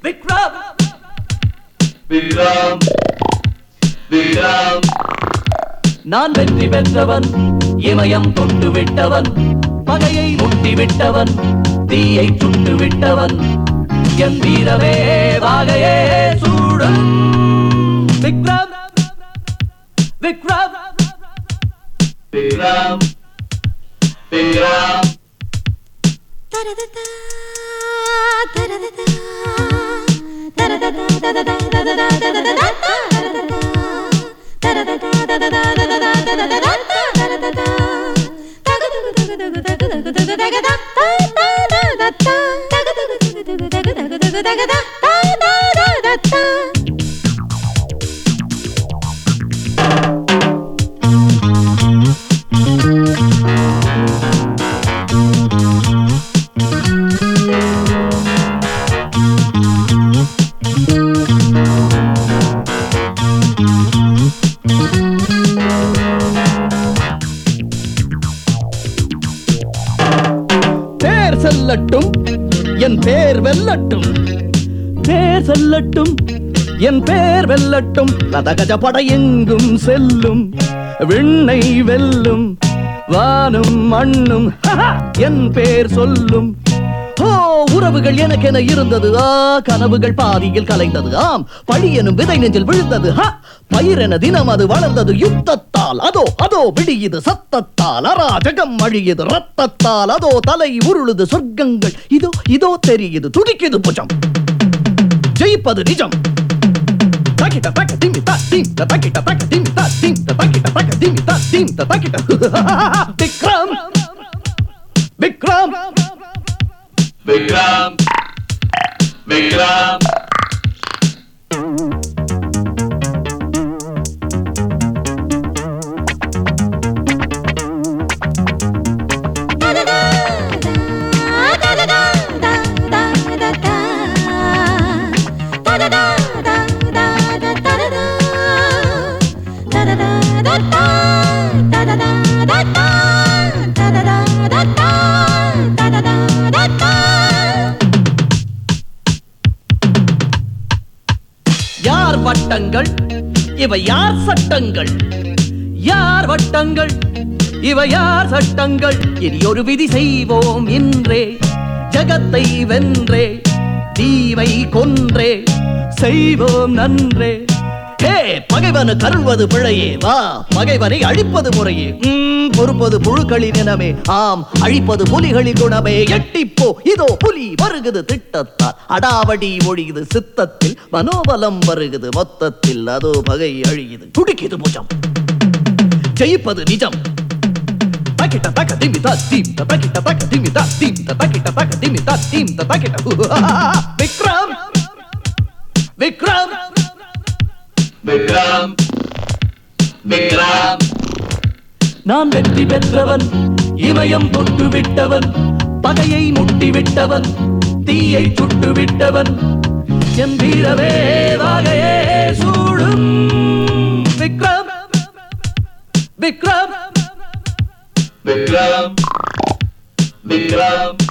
Vikram Vikram, Vikram, நான் வெற்றி பெற்றவன் இமயம் தொட்டு விட்டவன் பகையை முட்டி விட்டவன் தீயை சுட்டு விட்டவன் என் வீரவே வாகையே சூடும் விக்ரம் விக்ரம் Vikram, Vikram, தரததா, தரததா, தரததா, தரததா, தரததா, தரததா, தரததா, தரததா, தரததா, தரததா, தரததா, தகதுகு, தகுதுகு, தகுதுகு, தகுதுகு, தகதா, தா, தா, தா, தா, தா, தகுதுகு, தகுதுகு, தகுதுகு, தகுதுகு, தகதா, தா, தா, தா, தா, தா. பேர் செல்லட்டும் என் பேர் வெல்லட்டும் பேர் செல்லட்டும் என் பேர் வெல்லட்டும் ரதகஜ படை எங்கும் செல்லும் விண்ணை வெல்லும் வானும் மண்ணும் ஹஹா, என் பேர் சொல்லும் ஓ உறவுகள் எனக்கென இருந்தது ஆ கனவுகள் பாதியில் கலைந்தது ஆம் பழி எனும் விதை நெஞ்சில் விழுந்தது ஹ பயிரென தினம் அது வளர்ந்தது யுத்தத்தால் அதோ அதோ விடியுது சத்தத்தால் அராஜகம் அழியுது ரத்தத்தால் அதோ தலை உருளுது சொர்க்கங்கள் இதோ இதோ தெரியுது துடிக்குது புஜம் ஜெயிப்பது நிஜம் தக்கிட்ட தக்க திம்மி தா தீம் த தக்கிட்ட தக்க திம்மி தா தீம் த தக்கிட்ட தக்க திம்மி தா தீம் த தக்கிட்ட விக்ரம் விக்ரம் Vikram, Vikram, யார் வட்டங்கள் இவை யார் சட்டங்கள் யார் வட்டங்கள் இவை யார் சட்டங்கள் இனி ஒரு விதி செய்வோம் இன்றே ஜகத்தை வென்றே தீவை கொன்றே செய்வோம் நன்றே ஹே பகைவனு கருள்வது பிழையே வா பகைவனை அழிப்பது முறையே ம், பொறுப்பது புழுக்களின் இனமே ஆம் அழிப்பது புலிகளின் குணமே எட்டிப்போ இதோ புலி வருகுது திட்டத்தால் அடாவடி ஒழியுது சித்தத்தில் மனோபலம் வருகுது மொத்தத்தில் அதோ பகை அழியுது துடிக்குது புஜம் ஜெயிப்பது நிஜம் தக்கிட்ட தக்க திமி தா தீம் த தக்கிட்ட தக்க திமி தா தீம் த தக்கிட்ட தக்க திமி தா தீம் த தக்கிட்ட விக்ரம் விக்ரம் Vikram, Vikram, நான் வெற்றி பெற்றவன் இமயம் தொட்டு விட்டவன் பகையை முட்டி விட்டவன் தீயை சுட்டு விட்டவன் என் வீரவே வாகையே சூடும் விக்ரம் விக்ரம் Vikram, Vikram,